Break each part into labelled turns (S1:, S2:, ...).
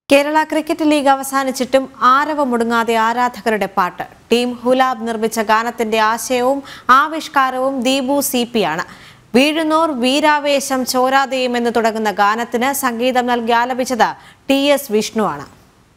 S1: Kerala cricket league അവസാനിച്ചിട്ടും ആരവമൊടുങ്ങാതെ ആരാധകരുടെ പാട്ട് ടീം ഹുലാബ് നിർമ്മിച്ച ഗാനത്തിന്റെ ആശയവും ആവിഷ്കാരവും ദീപു സി പി ആണ് വീഴുന്നോർ വീരാവേശം ചോരാതെയും എന്ന് തുടങ്ങുന്ന ഗാനത്തിന് സംഗീതം നൽകി ആലപിച്ചത് ടി എസ് വിഷ്ണു ആണ്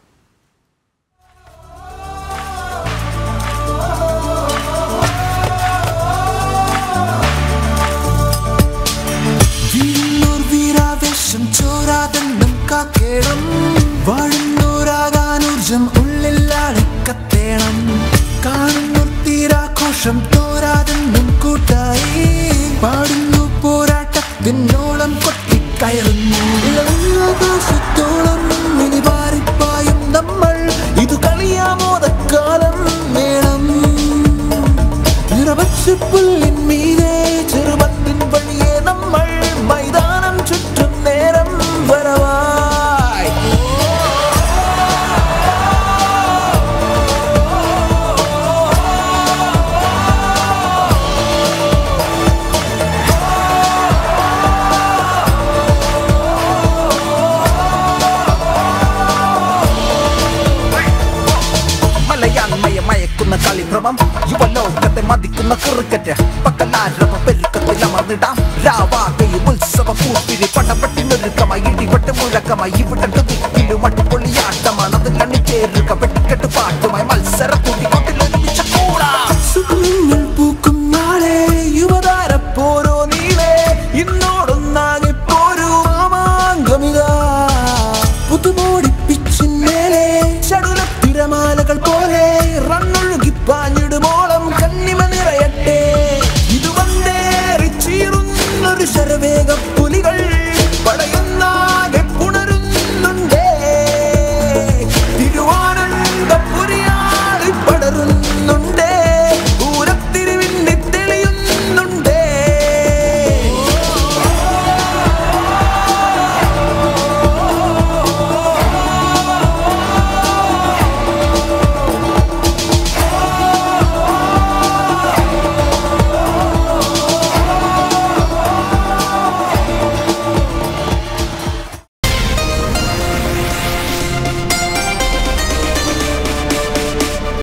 S2: വീഴുന്നോർ വീരാവേശം ചോരാതെന്നും കാക്കേണം വാഴുന്നോരാകാൻ ഊർജം ഉള്ളിൽ അടക്കത്തേണം കാണുന്നോർ തീരാഘോഷം തോരാതെന്നും കൂട്ടായി പാടുന്നു പോരാട്ടത്തിനോളം കൊട്ടിക്കയറുന്നു ഇളങ്ങാകാശത്തോളം ഇനി പാറിപ്പായും നമ്മൾ ഇത് കളിയാമോദക്കാലം വേണം നിറപച്ചപ്പുല്ലിൻ മീതെ ചെറുപന്തിൻ വഴിയെ നമ്മൾ മൈതാനം ചുറ്റും നേരം വരവായി
S3: മലയാൺമയ മയക്കുന്ന കളിഭ്രമം യുവലോകത്തെ മതിക്കുന്ന ക്രിക്കറ്റ് പക്കലാരവ പെരുക്കത്തിൽ അമർന്നിടാം രാവാകയും ഉത്സവ കൂട്ടിരി പടപെട്ടിനൊരുക്കമായി ഇടിപെട്ട് മുഴക്കമായി ഇവിടെ ദിക്കിലും അടിപൊളിയാട്ടമാണ് അതിൽ അണിചേരുക വെട്ടിക്കെട്ട് പാട്ടുമായി മത്സര കൂട്ടിക്കൊണ്ടിൽ ഒരുമിച്ച് കൂടാം
S2: സുഖങ്ങൾ പൂക്കും നാളെ യുവതാര പോരോ നീളെ ഇന്നോടൊന്നാകെ പോരൂ മാമാങ്കമിതാ പുതുമോടി പിച്ചിന്മേലെ ചടുല തിരമാലകൾ പോലെ